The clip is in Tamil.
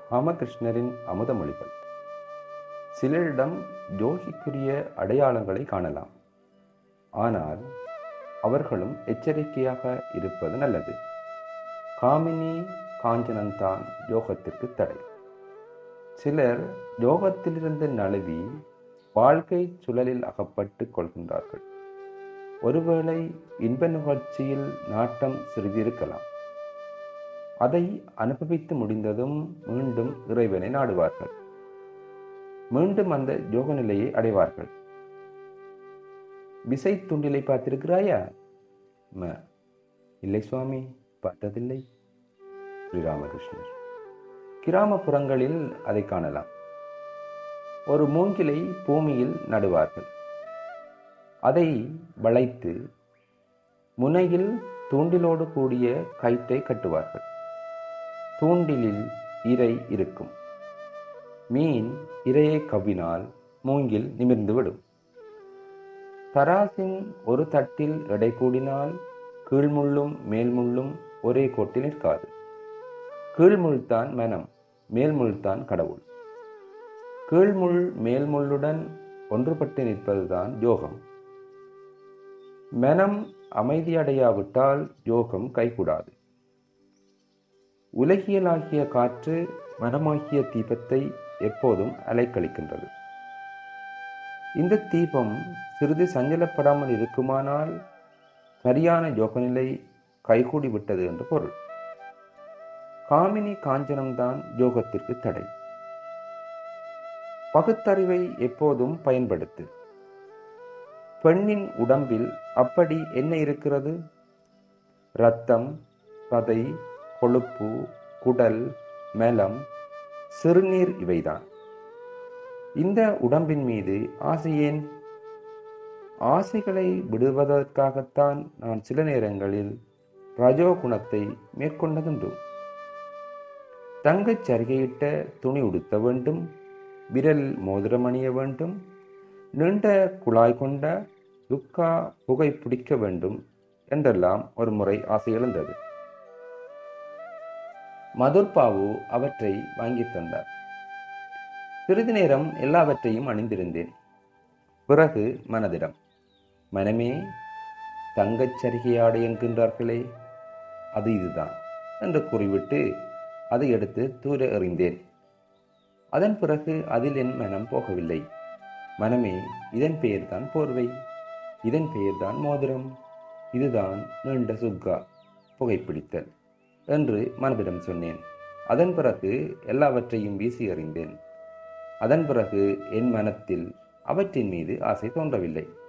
ராமகிருஷ்ணரின் அமுதமொழிகள் சிலரிடம் யோகிக்குரிய அடையாளங்களை காணலாம் ஆனால் அவர்களும் எச்சரிக்கையாக இருப்பது நல்லது காமினி காஞ்சனந்தான் யோகத்திற்கு தடை சிலர் யோகத்திலிருந்து நழுவி வாழ்க்கை சுழலில் அகப்பட்டு கொள்கின்றார்கள் ஒருவேளை இன்ப நிகழ்ச்சியில் நாட்டம் சிறிதிருக்கலாம் அதை அனுபவித்து முடிந்ததும் மீண்டும் இறைவனை நாடுவார்கள் மீண்டும் அந்த யோக நிலையை அடைவார்கள் விசை துண்டிலை பார்த்திருக்கிறாயா ம இல்லை சுவாமி பார்த்ததில்லை ஸ்ரீராமகிருஷ்ணர் கிராமப்புறங்களில் அதை காணலாம் ஒரு மூங்கிலை பூமியில் நடுவார்கள் அதை வளைத்து முனையில் தூண்டிலோடு கூடிய கயிற்றை கட்டுவார்கள் தூண்டிலில் இரை இருக்கும் மீன் இரையை கவ்வினால் மூங்கில் நிமிர்ந்துவிடும் தராசின் ஒரு தட்டில் எடை கூடினால் கீழ்முள்ளும் மேல்முள்ளும் ஒரே கோட்டில் நிற்காது கீழ்முள்தான் மனம் மேல்முள்தான் கடவுள் கீழ்முள் மேல்முள்ளுடன் ஒன்றுபட்டு நிற்பதுதான் யோகம் மனம் அமைதியடையாவிட்டால் யோகம் கைகூடாது உலகியலாகிய காற்று மனமாகிய தீபத்தை எப்போதும் அலைக்கழிக்கின்றது இந்த தீபம் சிறிது சஞ்சலப்படாமல் இருக்குமானால் சரியான யோகநிலை கைகூடி விட்டது என்று பொருள் காமினி காஞ்சனம்தான் யோகத்திற்கு தடை பகுத்தறிவை எப்போதும் பயன்படுத்து பெண்ணின் உடம்பில் அப்படி என்ன இருக்கிறது இரத்தம் சதை கொழுப்பு குடல் மெலம் சிறுநீர் இவைதான் இந்த உடம்பின் மீது ஆசையேன் ஆசைகளை விடுவதற்காகத்தான் நான் சில நேரங்களில் ரஜோ குணத்தை மேற்கொண்டதுண்டு தங்கச் சரிகையிட்ட துணி உடுத்த வேண்டும் விரல் மோதிரம் அணிய வேண்டும் நீண்ட குழாய் கொண்ட துக்கா புகை பிடிக்க வேண்டும் என்றெல்லாம் ஒரு முறை ஆசை எழுந்தது மதுர்பாவு அவற்றை வாங்கி தந்தார் சிறிது நேரம் எல்லாவற்றையும் அணிந்திருந்தேன் பிறகு மனதிடம் மனமே தங்கச் சரிகையாடை என்கின்றார்களே அது இதுதான் என்று கூறிவிட்டு அதை எடுத்து தூர எறிந்தேன் அதன் பிறகு அதில் என் மனம் போகவில்லை மனமே இதன் பெயர்தான் போர்வை இதன் பெயர்தான் மோதிரம் இதுதான் நீண்ட சுக்கா புகைப்பிடித்தல் என்று மனதிடம் சொன்னேன் அதன் பிறகு எல்லாவற்றையும் வீசி எறிந்தேன் அதன் பிறகு என் மனத்தில் அவற்றின் மீது ஆசை தோன்றவில்லை